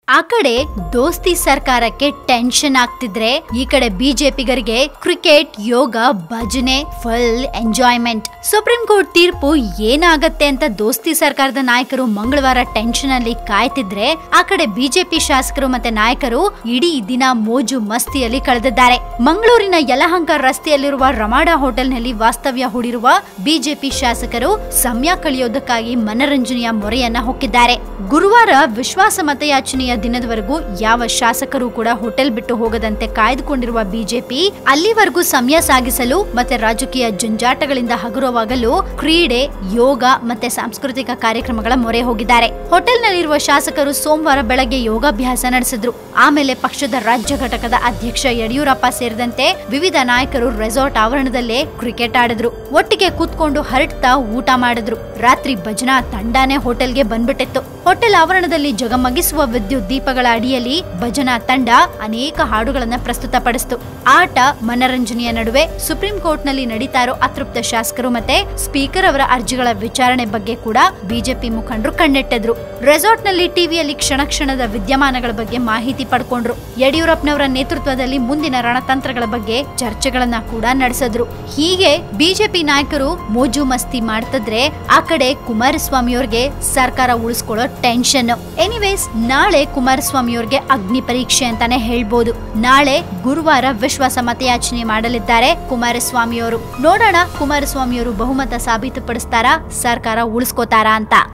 ಆ ಕಡೆ ದೋಸ್ತಿ ಸರ್ಕಾರಕ್ಕೆ ಟೆನ್ಷನ್ ಆಗ್ತಿದ್ರೆ ಈ ಕಡೆ ಬಿಜೆಪಿಗರಿಗೆ ಕ್ರಿಕೆಟ್ ಯೋಗ ಭಜನೆ ಫುಲ್ ಎಂಜಾಯ್ಮೆಂಟ್ ಸುಪ್ರೀಂ ಕೋರ್ಟ್ ತೀರ್ಪು ಏನಾಗತ್ತೆ ಅಂತ ದೋಸ್ತಿ ಸರ್ಕಾರದ ನಾಯಕರು ಮಂಗಳವಾರ ಟೆನ್ಷನ್ ಅಲ್ಲಿ ಕಾಯ್ತಿದ್ರೆ ಆ ಕಡೆ ಬಿಜೆಪಿ ಶಾಸಕರು ಮತ್ತೆ ನಾಯಕರು ಇಡೀ ದಿನ ಮೋಜು ಮಸ್ತಿಯಲ್ಲಿ ಕಳೆದಿದ್ದಾರೆ ಮಂಗಳೂರಿನ ಯಲಹಂಕ ರಸ್ತೆಯಲ್ಲಿರುವ ರಮಾಡ ಹೋಟೆಲ್ನಲ್ಲಿ ವಾಸ್ತವ್ಯ ಹೂಡಿರುವ ಬಿಜೆಪಿ ಶಾಸಕರು ಸಮಯ ಕಳೆಯೋದಕ್ಕಾಗಿ ಮನರಂಜನೆಯ ಮೊರೆಯನ್ನ ಹೊಕ್ಕಿದ್ದಾರೆ ಗುರುವಾರ ವಿಶ್ವಾಸ ಮತಯಾಚನೆಯ ದಿನದವರೆಗೂ ಯಾವ ಶಾಸಕರು ಕೂಡ ಹೋಟೆಲ್ ಬಿಟ್ಟು ಹೋಗದಂತೆ ಕಾಯ್ದುಕೊಂಡಿರುವ ಬಿಜೆಪಿ ಅಲ್ಲಿವರೆಗೂ ಸಮಯ ಸಾಗಿಸಲು ಮತ್ತೆ ರಾಜಕೀಯ ಜಂಜಾಟಗಳಿಂದ ಹಗುರವಾಗಲು ಕ್ರೀಡೆ ಯೋಗ ಮತ್ತೆ ಸಾಂಸ್ಕೃತಿಕ ಕಾರ್ಯಕ್ರಮಗಳ ಮೊರೆ ಹೋಗಿದ್ದಾರೆ ಹೋಟೆಲ್ನಲ್ಲಿರುವ ಶಾಸಕರು ಸೋಮವಾರ ಬೆಳಗ್ಗೆ ಯೋಗಾಭ್ಯಾಸ ನಡೆಸಿದ್ರು ಆಮೇಲೆ ಪಕ್ಷದ ರಾಜ್ಯ ಘಟಕದ ಅಧ್ಯಕ್ಷ ಯಡಿಯೂರಪ್ಪ ಸೇರಿದಂತೆ ವಿವಿಧ ನಾಯಕರು ರೆಸಾರ್ಟ್ ಆವರಣದಲ್ಲೇ ಕ್ರಿಕೆಟ್ ಆಡಿದ್ರು ಒಟ್ಟಿಗೆ ಕೂತ್ಕೊಂಡು ಹರಡ್ತಾ ಊಟ ಮಾಡಿದ್ರು ರಾತ್ರಿ ಭಜನಾ ತಂಡಾನೇ ಹೋಟೆಲ್ಗೆ ಬಂದ್ಬಿಟ್ಟಿತ್ತು ಹೋಟೆಲ್ ಆವರಣದಲ್ಲಿ ಜಗಮಗಿಸುವ ವಿದ್ಯುತ್ ದೀಪಗಳ ಅಡಿಯಲ್ಲಿ ಭಜನಾ ತಂಡ ಅನೇಕ ಹಾಡುಗಳನ್ನ ಪ್ರಸ್ತುತಪಡಿಸಿತು ಆಟ ಮನರಂಜನೆಯ ನಡುವೆ ಸುಪ್ರೀಂ ಕೋರ್ಟ್ ನಲ್ಲಿ ನಡೀತಾ ಇರೋ ಅತೃಪ್ತ ಶಾಸಕರು ಮತ್ತೆ ಸ್ಪೀಕರ್ ಅವರ ಅರ್ಜಿಗಳ ವಿಚಾರಣೆ ಬಗ್ಗೆ ಕೂಡ ಬಿಜೆಪಿ ಮುಖಂಡರು ಕಣ್ಣೆಟ್ಟಿದ್ರು ರೆಸಾರ್ಟ್ ನಲ್ಲಿ ಟಿವಿಯಲ್ಲಿ ಕ್ಷಣ ಕ್ಷಣದ ವಿದ್ಯಮಾನಗಳ ಬಗ್ಗೆ ಮಾಹಿತಿ ಪಡ್ಕೊಂಡ್ರು ಯಡಿಯೂರಪ್ಪನವರ ನೇತೃತ್ವದಲ್ಲಿ ಮುಂದಿನ ರಣತಂತ್ರಗಳ ಬಗ್ಗೆ ಚರ್ಚೆಗಳನ್ನ ಕೂಡ ನಡೆಸಿದ್ರು ಹೀಗೆ ಬಿಜೆಪಿ ನಾಯಕರು ಮೋಜು ಮಸ್ತಿ ಮಾಡ್ತಿದ್ರೆ ಆ ಕಡೆ ಕುಮಾರಸ್ವಾಮಿ ಅವ್ರಿಗೆ ಸರ್ಕಾರ ಉಳಿಸ್ಕೊಳ್ಳೋ ಟೆನ್ಷನ್ ಎನಿವೇಸ್ ನಾಳೆ ಕುಮಾರಸ್ವಾಮಿ ಅವ್ರಿಗೆ ಅಗ್ನಿ ಪರೀಕ್ಷೆ ಅಂತಾನೆ ಹೇಳ್ಬೋದು ನಾಳೆ ಗುರುವಾರ ವಿಶ್ವಾಸ ಮತಯಾಚನೆ ಮಾಡಲಿದ್ದಾರೆ ಕುಮಾರಸ್ವಾಮಿ ಅವರು ನೋಡೋಣ ಕುಮಾರಸ್ವಾಮಿ ಅವರು ಬಹುಮತ ಸಾಬೀತುಪಡಿಸ್ತಾರಾ ಸರ್ಕಾರ ಉಳಿಸ್ಕೋತಾರಾ ಅಂತ